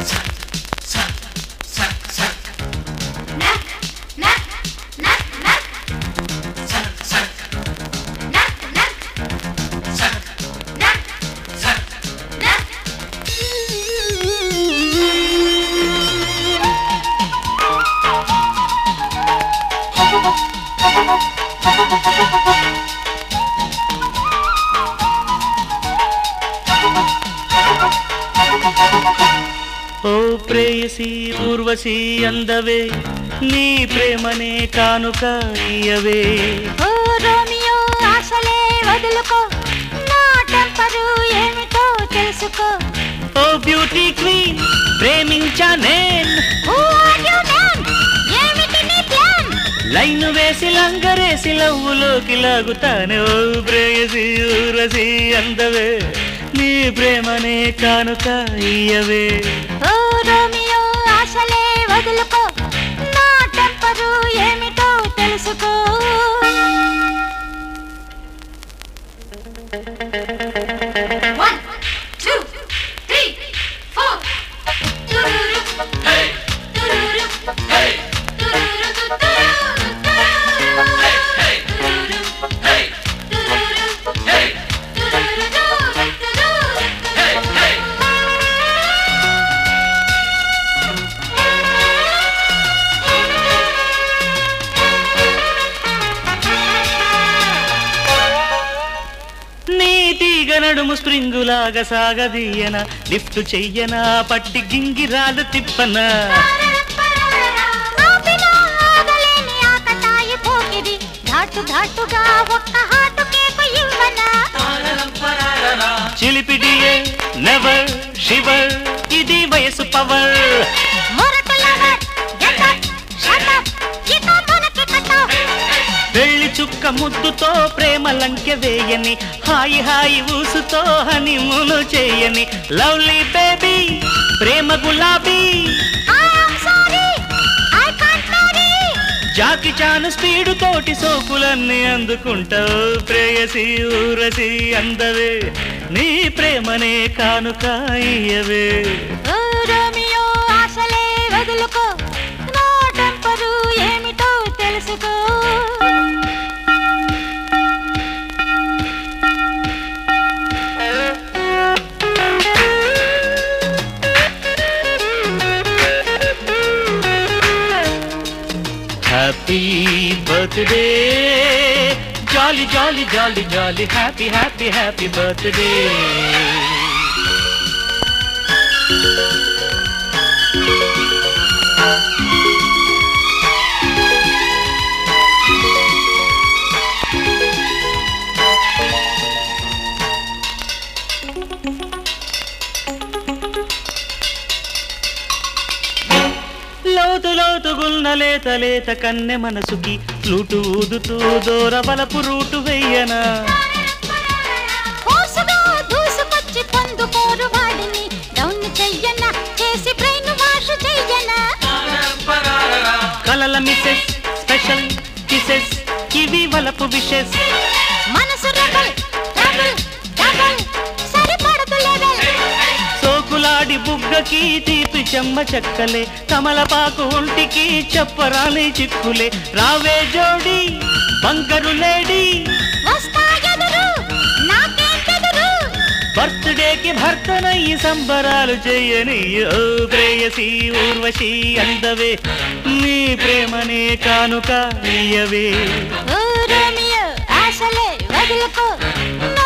ఓ ప్రేయసి ఊర్వశి అందవే నీ ప్రేమనే కానుక ఇయ్యవే ఓ రోమియో ఆశలే వదులుకో నా టెంపరు ఏమిటో తెలుసుకో ఓ బ్యూటీ క్వీన్ ప్రేమించా నేను Who are you man? ఏమిటి నీ ప్లాన్ లైన్ వేసి లంగరేసి లవ్వులోకి లాగుతానే ఓ ప్రేయసి ఊర్వశి అందవే నీ ప్రేమనే కానుక ఇయ్యవే ఓ రోమియో ఆశలే వదులుకో నా టెంపరు ఏమిటో తెలుసుకో One, two, three, four. Tururu. Hey. Tururu. Hey. Tururu. Tururu. Hey. Tururu. Hey. Tururu. Hey. Tururu. Hey. Hey. నీ తీగ నడుము స్ప్రింగులాగా సాగదీయన లిఫ్ట్ చెయ్యనా పట్టి గింగిరాలు తిప్పనా ఆపినా ఆగలేని ఆకతాయి పోకిరి ఘాటు ఘాటుగా ఒక్క హాటు కేకు ఇవ్వనా చిలిపిడియే నెవర్ షివర్ ఇది వయసు పవర్ మొరటు lover get up shut up ఇక మనకి కట్ ఆఫ్ పెళ్లి చుక్క ముద్దుతో ప్రేమ లంకె వేయని హాయి హాయి ఊసుతో హనీమూను చేయని లవ్లీ బేబీ ప్రేమ గులాబీ I am sorry I can't marry Jackie Chan speed తోటి సోకులన్నీ అందుకుంటావు ప్రేయసి ఊరసి అందవే నీ ప్రేమనే కానుక ఇయ్యవే ఓ రోమియో ఆశలే వదులుకో నా టెంపరు ఏమిటో తెలుసుకో హ్యాపీ బర్త్డే జాలి జాలి జాలి జాలి హ్యాపీ హ్యాపీ హ్యాపీ బర్త్డే లోతు లోతు గున్న లేత లేత కన్నె మనసుకి లూటు ఊదుతూ దూరవలపు రూటు వెయ్యనా కోసుగా దూసుకొచ్చి పొందుకోరు వాడిని డౌన్ చెయ్యన చేసి బ్రెయిన్ వాష్ చెయ్యన కలల మిసెస్ స్పెషల్ కిసెస్ ఇవి వలపు విషెస్ మనసు రెబల్ డబుల్ డబుల్ సరిపడదు లెవెల్ సోకులాడి బుగ్గకి తీపి చెమ్మ చెక్కలే కమలపాకు ఒంటికి చెప్పరాని చిక్కులే రావే జోడి బంకరు లేడీ వస్తా ఎదురు నాకేం ఎదురు బర్త్డేకి భర్తనయ్యి సంబరాలు చెయ్యని ఓ ప్రేయసి ఊర్వశి అందవే నీ ప్రేమనే కానుక ఇయ్యవే ఓ రోమియో ఆశలే వదులుకో నా